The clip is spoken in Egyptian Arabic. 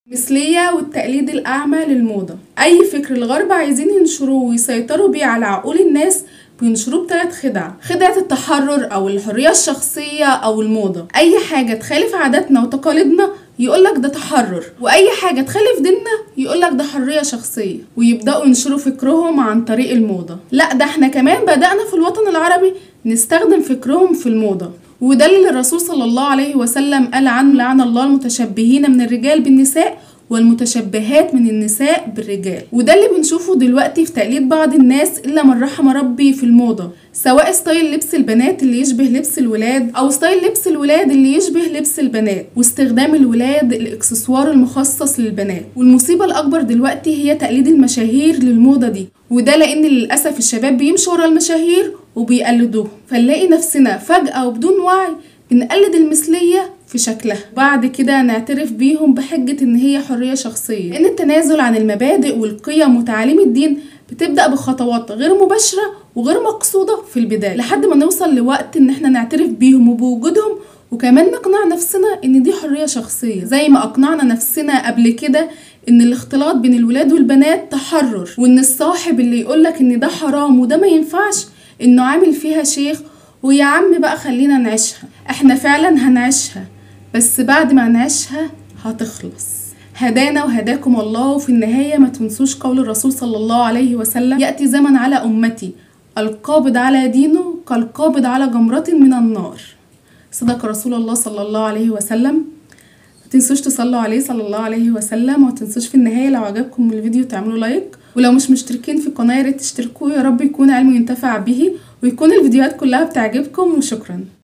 مثلية والتقليد الأعمى للموضة أي فكر الغرب عايزين ينشروه ويسيطروا بيه على عقول الناس بينشروه بثلاث خدع خدعة التحرر أو الحرية الشخصية أو الموضة أي حاجة تخالف عاداتنا وتقاليدنا يقولك ده تحرر وأي حاجة تخالف ديننا يقولك ده حرية شخصية ويبدأوا ينشروا فكرهم عن طريق الموضة لا ده احنا كمان بدأنا في الوطن العربي نستخدم فكرهم في الموضة وده اللي الرسول صلى الله عليه وسلم قال عنه لعن الله المتشبهين من الرجال بالنساء والمتشبهات من النساء بالرجال وده اللي بنشوفه دلوقتي في تقليد بعض الناس الا من رحم ربي في الموضه سواء ستايل لبس البنات اللي يشبه لبس الولاد او ستايل لبس الولاد اللي يشبه لبس البنات واستخدام الولاد الاكسسوار المخصص للبنات والمصيبه الاكبر دلوقتي هي تقليد المشاهير للموضه دي وده لان للاسف الشباب بيمشوا ورا المشاهير وبيقلدوه فنلاقي نفسنا فجاه وبدون وعي بنقلد المثليه في شكلها بعد كده نعترف بيهم بحجة إن هي حرية شخصية إن التنازل عن المبادئ والقيم وتعاليم الدين بتبدأ بخطوات غير مباشرة وغير مقصودة في البداية لحد ما نوصل لوقت إن احنا نعترف بيهم وبوجودهم وكمان نقنع نفسنا إن دي حرية شخصية زي ما أقنعنا نفسنا قبل كده إن الاختلاط بين الولاد والبنات تحرر وإن الصاحب اللي يقولك إن ده حرام وده ما ينفعش إنه عامل فيها شيخ ويا عم بقى خلينا نعيشها احنا فعلا هنعيشها بس بعد ما نعيشها هتخلص هدانا وهداكم الله وفي النهاية ما تنسوش قول الرسول صلى الله عليه وسلم يأتي زمن على أمتي القابض على دينه كالقابض على جمرة من النار صدق رسول الله صلى الله عليه وسلم ما تنسوش تصلوا عليه صلى الله عليه وسلم وما تنسوش في النهاية لو عجبكم الفيديو تعملوا لايك ولو مش مشتركين في القناة ياريت تشتركوا يا رب يكون علم ينتفع به ويكون الفيديوهات كلها بتعجبكم وشكرا